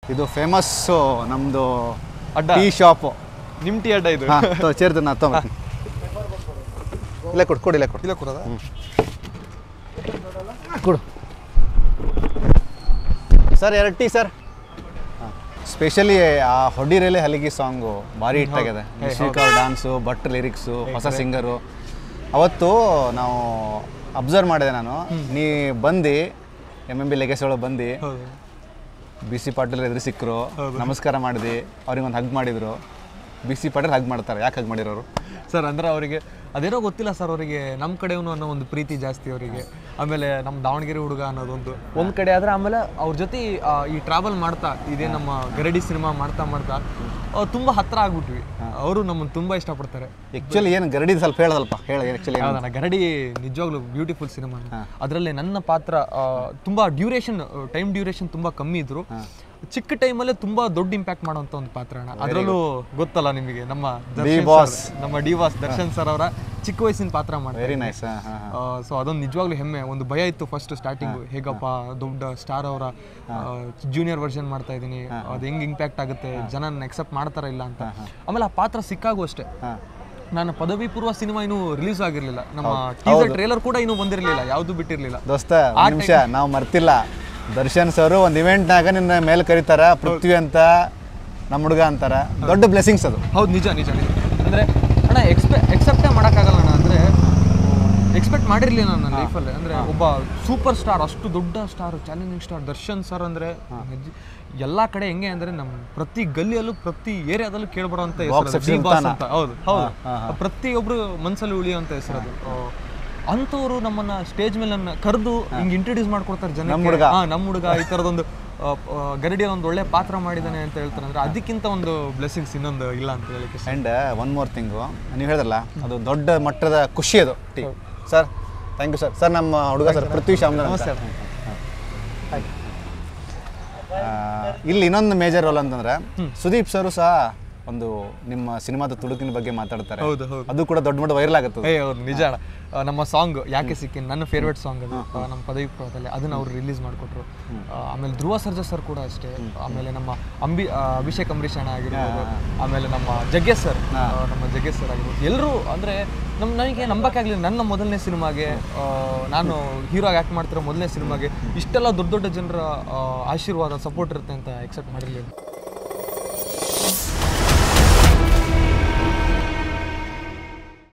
ಇದು ಫೇಮಸ್ಸು ನಮ್ಮದು ಅಡ್ಡ ಟೀ ಶಾಪು ನಿಮ್ ಟೀ ಅಡ್ಡ ಇದು ಹಾಂ ಚೇರ್ದು ನಾ ತೊಗೊಂಬರ್ತೀನಿ ಇಲ್ಲೇ ಕೊಡು ಕೊಡು ಇಲ್ಲೇ ಕೊಡು ಇಲ್ಲ ಕೂರದ ಕೊಡು ಸರ್ ಎರಡು ಟೀ ಸರ್ ಸ್ಪೆಷಲಿ ಆ ಹೊಡಿರೇಲೆ ಹಲಿಗಿ ಸಾಂಗು ಭಾರಿ ಹಿಟ್ಟಾಗಿದೆ ನಿಶಿಕ್ ಅವ್ರ ಡಾನ್ಸು ಭಟ್ ಲಿರಿಕ್ಸು ಹೊಸ ಸಿಂಗರು ಅವತ್ತು ನಾವು ಅಬ್ಸರ್ವ್ ಮಾಡಿದೆ ನಾನು ನೀ ಬಂದು ಎಮ್ ಎಮ್ ಬಿ ಲೆಗೆಸ್ ಒಳಗೆ ಬಂದು ಹೌದು ಬಿ ಸಿ ಪಾಟೀಲ್ ಎದುರು ಸಿಕ್ಕರು ನಮಸ್ಕಾರ ಮಾಡಿದ್ವಿ ಅವ್ರಿಗೆ ಒಂದು ಹಗ್ ಮಾಡಿದ್ರು ಬಿ ಸಿ ಪಾಟೀಲ್ ಹಗ್ ಮಾಡ್ತಾರೆ ಯಾಕೆ ಹಗ್ ಮಾಡಿರೋರು ಸರ್ ಅಂದ್ರೆ ಅವರಿಗೆ ಅದೇನೋ ಗೊತ್ತಿಲ್ಲ ಸರ್ ಅವರಿಗೆ ನಮ್ಮ ಕಡೆಯವನು ಅನ್ನೋ ಒಂದು ಪ್ರೀತಿ ಜಾಸ್ತಿ ಅವರಿಗೆ ಆಮೇಲೆ ನಮ್ಮ ದಾವಣಗೆರೆ ಹುಡುಗ ಅನ್ನೋದೊಂದು ಒಂದು ಕಡೆ ಆದರೆ ಆಮೇಲೆ ಅವ್ರ ಜೊತೆ ಆ, ಈ ಟ್ರಾವೆಲ್ ಮಾಡ್ತಾ ಇದೇ ನಮ್ಮ ಗರಡಿ ಸಿನಿಮಾ ಮಾಡ್ತಾ ಮಾಡ್ತಾ ಆ, ತುಂಬ ಹತ್ರ ಆಗ್ಬಿಟ್ವಿ ಅವರು ನಮ್ಮನ್ನು ತುಂಬ ಇಷ್ಟಪಡ್ತಾರೆ ಆ್ಯಕ್ಚುಲಿ ಏನು ಗರಡಿ ಸ್ವಲ್ಪ ಹೇಳೋದಲ್ಪ ಹೇಳ ಆ್ಯಕ್ಚುಲಿ ಹೌದಣ್ಣ ಗರಡಿ ನಿಜವಾಗ್ಲೂ ಬ್ಯೂಟಿಫುಲ್ ಸಿನಿಮಾ ಅದರಲ್ಲಿ ನನ್ನ ಪಾತ್ರ ಆ, ತುಂಬಾ ಡ್ಯೂರೇಷನ್ ಟೈಮ್ ಡ್ಯೂರೇಷನ್ ತುಂಬಾ ಕಮ್ಮಿ ಇದ್ರು ಚಿಕ್ಕ ಟೈಮಲ್ಲೇ ತುಂಬಾ ದೊಡ್ಡ ಇಂಪ್ಯಾಕ್ಟ್ ಮಾಡುವಂತ ಒಂದು ಪಾತ್ರ ಅಣ್ಣ ಅದರಲ್ಲೂ ಗೊತ್ತಲ್ಲ ನಿಮಗೆ ನಮ್ಮ ದರ್ಶನ್ boss. sir, ನಮ್ಮ ಡಿ ಬಾಸ್ ದರ್ಶನ್ ಸರ್ ಅವರ ಚಿಕ್ಕ ವಯಸ್ಸಿನ ಪಾತ್ರ ಮಾಡ್ತಾರೆ ವೆರಿ ನೈಸ್ ಹಾಂ ಹಾಂ ಸೊ ಅದೊಂದು ನಿಜವಾಗ್ಲೂ ಹೆಮ್ಮೆ ಒಂದು ಭಯ ಇತ್ತು ಫಸ್ಟ್ ಸ್ಟಾರ್ಟಿಂಗ್ ಹೇಗಪ್ಪ ದೊಡ್ಡ ಸ್ಟಾರ್ ಅವರ ಜೂನಿಯರ್ ವರ್ಷನ್ ಮಾಡ್ತಾ ಇದ್ದೀನಿ ಅದು ಹೆಂಗ್ ಇಂಪ್ಯಾಕ್ಟ್ ಆಗುತ್ತೆ ಜನ ಎಕ್ಸೆಪ್ಟ್ ಮಾಡ್ತಾರ ಇಲ್ಲ ಅಂತ ಆಮೇಲೆ ಆ ಪಾತ್ರ ಸಿಕ್ಕಾಗೂ ಅಷ್ಟೇ ಹಾಂ ನಾನು ಪದವಿ ಪೂರ್ವ ಸಿನಿಮಾ ಇನ್ನೂ ರಿಲೀಸ್ ಆಗಿರ್ಲಿಲ್ಲ ನಮ್ಮ ಟೀಸರ್ ಟ್ರೇಲರ್ ಕೂಡ ಇನ್ನೂ ಬಂದಿರಲಿಲ್ಲ ಯಾವುದು ಬಿಟ್ಟಿರಲಿಲ್ಲ ದೋಸ್ತ ಒಂದ್ ನಿಮಿಷ ನಾವು ಮರ್ತಿಲ್ಲ ದರ್ಶನ್ ಸರ್ ಒಂದು ಇವೆಂಟ್ನಾಗ ನಿನ್ನ ಮೇಲೆ ಕರೀತಾರ ಪೃಥ್ವಿ ಅಂತ ನಮ್ಮ ಹುಡುಗ ಅಂತಾರ ದೊಡ್ಡ ಬ್ಲೆಸ್ಸಿಂಗ್ಸ್ ಅದು ಹೌದು ನಿಜ ನಿಜ ನಿಜ ಅಂದರೆ ಅಣ್ಣ ಎಕ್ಸ್ಪೆ ಎಕ್ಸೆಪ್ಟೇ ಮಾಡೋಕ್ಕಾಗಲ್ಲ ಅಣ್ಣ ಅಂದರೆ ಎಕ್ಸ್ಪೆಕ್ಟ್ ಮಾಡಿರಲಿಲ್ಲ ನನ್ನ ಲೈಫಲ್ಲಿ ಅಂದರೆ ಒಬ್ಬ ಸೂಪರ್ ಸ್ಟಾರ್ ಅಷ್ಟು ದೊಡ್ಡ star challenging star Darshan sir ಅಂದರೆ ಎಲ್ಲ ಕಡೆ ಹೆಂಗೆ ಅಂದರೆ ನಮ್ಮ ಪ್ರತಿ ಗಲ್ಲಿಯಲ್ಲೂ ಪ್ರತಿ ಏರಿಯಾದಲ್ಲೂ ಕೇಳ್ಬರೋಂಥ Box ಹೆಸರು office ಬಾಸ್ ತಾನ. ಅಂತ ಹೌದು ಹೌದು ಪ್ರತಿಯೊಬ್ಬರು ಮನಸ್ಸಲ್ಲಿ ಉಳಿಯುವಂಥ ಹೆಸರು ಅದು ಆ, ಅಂಥವ್ರು ನಮ್ಮನ್ನ ಸ್ಟೇಜ್ ಮೇಲೆ ನನ್ನ ಕರೆದು ಹಿಂಗೆ ಇಂಟ್ರೊಡ್ಯೂಸ್ ಮಾಡ್ಕೊಡ್ತಾರೆ ಜನ ನಮ್ಮ ಹುಡ್ಗ. ಹಾ ನಮ್ಮ ಹುಡುಗ ಈ ಥರದೊಂದು ಗರಡಿಯಲ್ಲಿ ಒಂದು ಒಳ್ಳೆ ಪಾತ್ರ ಮಾಡಿದ್ದಾನೆ ಅಂತ ಹೇಳ್ತಾರೆ ಅಂದ್ರೆ ಅದಕ್ಕಿಂತ ಒಂದು ಬ್ಲೆಸ್ಸಿಂಗ್ಸ್ ಇನ್ನೊಂದು ಇಲ್ಲ ಅಂತ ಹೇಳಿಕ್ಕೆ ಇಷ್ಟ. ಆ್ಯಂಡ್ ಒನ್ ಮೋರ್ ಥಿಂಗು ನೀವು ಹೇಳಿದ್ರಲ್ಲ ಅದು ದೊಡ್ಡ ಮಟ್ಟದ ಖುಷಿ ಅದು ಟೀ sir thank you sir sir ನಮ್ಮ ಹುಡುಗ ಸರ್ ಪೃಥ್ವಿ ಶಾಮ್ನ ನಮಸ್ತೆ ಇಲ್ಲಿ ಇನ್ನೊಂದು ಮೇಜರ್ ರೋಲ್ ಅಂತಂದ್ರೆ ಸುದೀಪ್ ಸರು ಸಹ ಒಂದು ನಿಮ್ಮ ಸಿನಿಮಾದ ತುಡುಕಿನ ಬಗ್ಗೆ ಮಾತಾಡ್ತಾರೆ ಹೌದು ಹೌದು ಅದು ಕೂಡ ದೊಡ್ಡ ಮಟ್ಟ ವೈರಲ್ ಆಗುತ್ತೆ ಏ ಹೌದು ನಿಜ ಅಣ್ಣ. ಆ, ನಮ್ಮ ಸಾಂಗ್ ಯಾಕೆ ಸಿಕ್ಕಿ ನನ್ನ ಫೇವ್ರೆಟ್ ಸಾಂಗ್ ಅದು ಆ, ನಮ್ಮ ಪದವಿ ಪೂರ್ವದಲ್ಲಿ ಅದನ್ನ ಅವ್ರು ರಿಲೀಸ್ ಮಾಡಿಕೊಟ್ರು ಆಮೇಲೆ ಧ್ರುವ ಸರ್ಜಾ ಸರ್ ಕೂಡ ಅಷ್ಟೇ ಆಮೇಲೆ ನಮ್ಮ ಅಂಬಿ ಆ, ಅಭಿಷೇಕ್ ಅಂಬರೀಷ್ ಅಣ್ಣ ಆಗಿರ್ಬೋದು ಆಮೇಲೆ ನಮ್ಮ ಜಗ್ಗೇಶ್ ಸರ್ ನಮ್ಮ ಜಗ್ಗೇಶ್ ಸರ್ ಆಗಿರ್ಬೋದು ಎಲ್ಲರೂ ಅಂದ್ರೆ ನಮ್ಮ ನನಗೆ ನಂಬಕ್ಕಾಗಲಿಲ್ಲ ನನ್ನ ಮೊದಲನೇ ಸಿನಿಮಾಗೆ ನಾನು ಹೀರೋ ಆಗಿ ಆ್ಯಕ್ಟ್ ಮಾಡ್ತಿರೋ ಮೊದಲನೇ ಸಿನಿಮಾಗೆ ಇಷ್ಟೆಲ್ಲ ದೊಡ್ಡ ದೊಡ್ಡ ಜನರ ಆ, ಆಶೀರ್ವಾದ ಸಪೋರ್ಟ್ ಇರುತ್ತೆ ಅಂತ ಎಕ್ಸೆಪ್ಟ್ ಮಾಡಿರಲಿಲ್ಲ